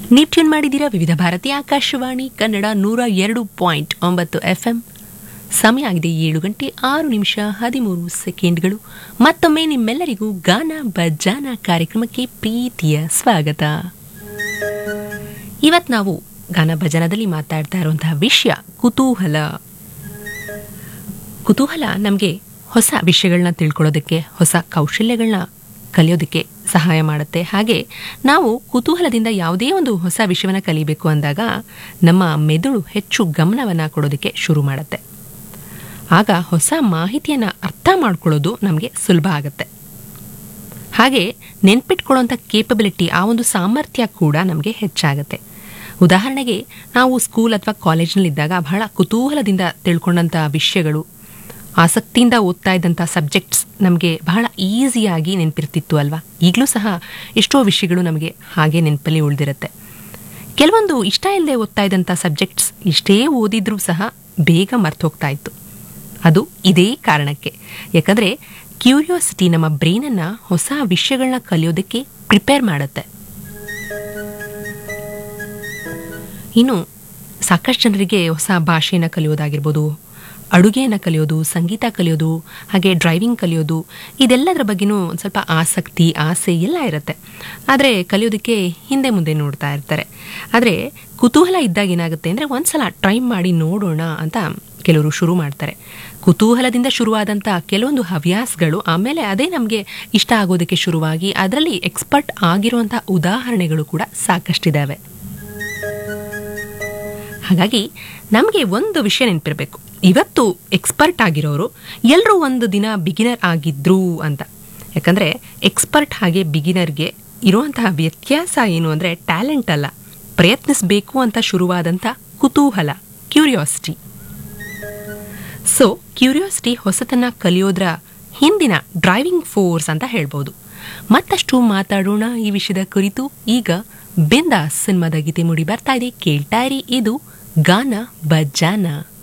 ನೀವು ಟ್ಯೂನ್ ಮಾಡಿದ್ದೀರಾ ವಿವಿಧ ಭಾರತೀಯ ಆಕಾಶವಾಣಿ ಕನ್ನಡ ನೂರ ಎರಡು ಪಾಯಿಂಟ್ ಒಂಬತ್ತು ಎಫ್ಎಂ ಸಮಯ ಆಗಿದೆ ಏಳು ಗಂಟೆ ಆರು ನಿಮಿಷ ಹದಿಮೂರು ಸೆಕೆಂಡ್ಗಳು ಮತ್ತೊಮ್ಮೆ ನಿಮ್ಮೆಲ್ಲರಿಗೂ ಗಾನ ಬಜಾನ ಕಾರ್ಯಕ್ರಮಕ್ಕೆ ಪ್ರೀತಿಯ ಸ್ವಾಗತ ಇವತ್ತು ನಾವು ಗಾನ ಭಜನದಲ್ಲಿ ಮಾತಾಡ್ತಾ ಇರುವಂತಹ ವಿಷಯ ಕುತೂಹಲ ಕುತೂಹಲ ನಮಗೆ ಹೊಸ ವಿಷಯಗಳನ್ನ ತಿಳ್ಕೊಳ್ಳೋದಕ್ಕೆ ಹೊಸ ಕೌಶಲ್ಯಗಳನ್ನ ಕಲಿಯೋದಕ್ಕೆ ಸಹಾಯ ಮಾಡುತ್ತೆ ಹಾಗೆ ನಾವು ಕುತೂಹಲದಿಂದ ಯಾವುದೇ ಒಂದು ಹೊಸ ವಿಷಯವನ್ನು ಕಲಿಬೇಕು ಅಂದಾಗ ನಮ್ಮ ಮೆದುಳು ಹೆಚ್ಚು ಗಮನವನ್ನು ಕೊಡೋದಕ್ಕೆ ಶುರು ಮಾಡುತ್ತೆ ಆಗ ಹೊಸ ಮಾಹಿತಿಯನ್ನು ಅರ್ಥ ಮಾಡ್ಕೊಳ್ಳೋದು ನಮಗೆ ಸುಲಭ ಆಗುತ್ತೆ ಹಾಗೆ ನೆನ್ಪಿಟ್ಕೊಳ್ಳೋಂಥ ಕೇಪಬಿಲಿಟಿ ಆ ಒಂದು ಸಾಮರ್ಥ್ಯ ಕೂಡ ನಮಗೆ ಹೆಚ್ಚಾಗುತ್ತೆ ಉದಾಹರಣೆಗೆ ನಾವು ಸ್ಕೂಲ್ ಅಥವಾ ಕಾಲೇಜ್ನಲ್ಲಿದ್ದಾಗ ಬಹಳ ಕುತೂಹಲದಿಂದ ತಿಳ್ಕೊಂಡಂಥ ವಿಷಯಗಳು ಆಸಕ್ತಿಯಿಂದ ಓದ್ತಾ ಇದ್ದಂಥ ಸಬ್ಜೆಕ್ಟ್ಸ್ ನಮಗೆ ಬಹಳ ಈಸಿಯಾಗಿ ನೆನಪಿರ್ತಿತ್ತು ಅಲ್ವಾ ಈಗಲೂ ಸಹ ಎಷ್ಟೋ ವಿಷಯಗಳು ನಮಗೆ ಹಾಗೆ ನೆನಪಲ್ಲಿ ಉಳಿದಿರುತ್ತೆ ಕೆಲವೊಂದು ಇಷ್ಟ ಇಲ್ಲದೆ ಓದ್ತಾ ಇದ್ದಂಥ ಸಬ್ಜೆಕ್ಟ್ಸ್ ಇಷ್ಟೇ ಓದಿದ್ರೂ ಸಹ ಬೇಗ ಮರ್ತು ಹೋಗ್ತಾ ಇತ್ತು ಅದು ಇದೇ ಕಾರಣಕ್ಕೆ ಯಾಕಂದರೆ ಕ್ಯೂರಿಯಾಸಿಟಿ ನಮ್ಮ ಬ್ರೈನನ್ನು ಹೊಸ ವಿಷಯಗಳನ್ನ ಕಲಿಯೋದಕ್ಕೆ ಪ್ರಿಪೇರ್ ಮಾಡುತ್ತೆ ಇನ್ನು ಸಾಕಷ್ಟು ಜನರಿಗೆ ಹೊಸ ಭಾಷೆಯನ್ನು ಕಲಿಯೋದಾಗಿರ್ಬೋದು ಅಡುಗೆಯನ್ನು ಕಲಿಯೋದು ಸಂಗೀತ ಕಲಿಯೋದು ಹಾಗೆ ಡ್ರೈವಿಂಗ್ ಕಲಿಯೋದು ಇದೆಲ್ಲದರ ಬಗ್ಗೆನೂ ಒಂದು ಸ್ವಲ್ಪ ಆಸಕ್ತಿ ಆಸೆ ಎಲ್ಲ ಇರುತ್ತೆ ಆದರೆ ಕಲಿಯೋದಕ್ಕೆ ಹಿಂದೆ ಮುಂದೆ ನೋಡ್ತಾ ಇರ್ತಾರೆ ಆದರೆ ಕುತೂಹಲ ಇದ್ದಾಗ ಏನಾಗುತ್ತೆ ಅಂದರೆ ಒಂದ್ಸಲ ಟ್ರೈ ಮಾಡಿ ನೋಡೋಣ ಅಂತ ಕೆಲವರು ಶುರು ಮಾಡ್ತಾರೆ ಕುತೂಹಲದಿಂದ ಶುರುವಾದಂಥ ಕೆಲವೊಂದು ಹವ್ಯಾಸಗಳು ಆಮೇಲೆ ಅದೇ ನಮಗೆ ಇಷ್ಟ ಆಗೋದಕ್ಕೆ ಶುರುವಾಗಿ ಅದರಲ್ಲಿ ಎಕ್ಸ್ಪರ್ಟ್ ಆಗಿರುವಂಥ ಉದಾಹರಣೆಗಳು ಕೂಡ ಸಾಕಷ್ಟಿದ್ದಾವೆ ಹಾಗಾಗಿ ನಮಗೆ ಒಂದು ವಿಷಯ ನೆನಪಿರಬೇಕು ಇವತ್ತು ಎಕ್ಸ್ಪರ್ಟ್ ಆಗಿರೋರು ಎಲ್ಲರೂ ಒಂದು ದಿನ ಬಿಗಿನರ್ ಆಗಿದ್ರು ಅಂತ ಯಾಕಂದರೆ ಎಕ್ಸ್ಪರ್ಟ್ ಹಾಗೆ ಬಿಗಿನರ್ಗೆ ಇರುವಂತಹ ವ್ಯತ್ಯಾಸ ಏನು ಅಂದರೆ ಟ್ಯಾಲೆಂಟ್ ಅಲ್ಲ ಪ್ರಯತ್ನಿಸಬೇಕು ಅಂತ ಶುರುವಾದಂಥ ಕುತೂಹಲ ಕ್ಯೂರಿಯಾಸಿಟಿ ಸೊ ಕ್ಯೂರಿಯಾಸಿಟಿ ಹೊಸತನ್ನ ಕಲಿಯೋದ್ರ ಹಿಂದಿನ ಡ್ರೈವಿಂಗ್ ಫೋರ್ಸ್ ಅಂತ ಹೇಳ್ಬೋದು ಮತ್ತಷ್ಟು ಮಾತಾಡೋಣ ಈ ವಿಷಯದ ಕುರಿತು ಈಗ ಬಿಂದಾಸ್ ಸಿನಿಮಾದ ಗೀತೆ ಮೂಡಿ ಬರ್ತಾ ಇದೆ ಕೇಳ್ತಾ ಇರಿ ಇದು ಗಾನ ಬಜಾನ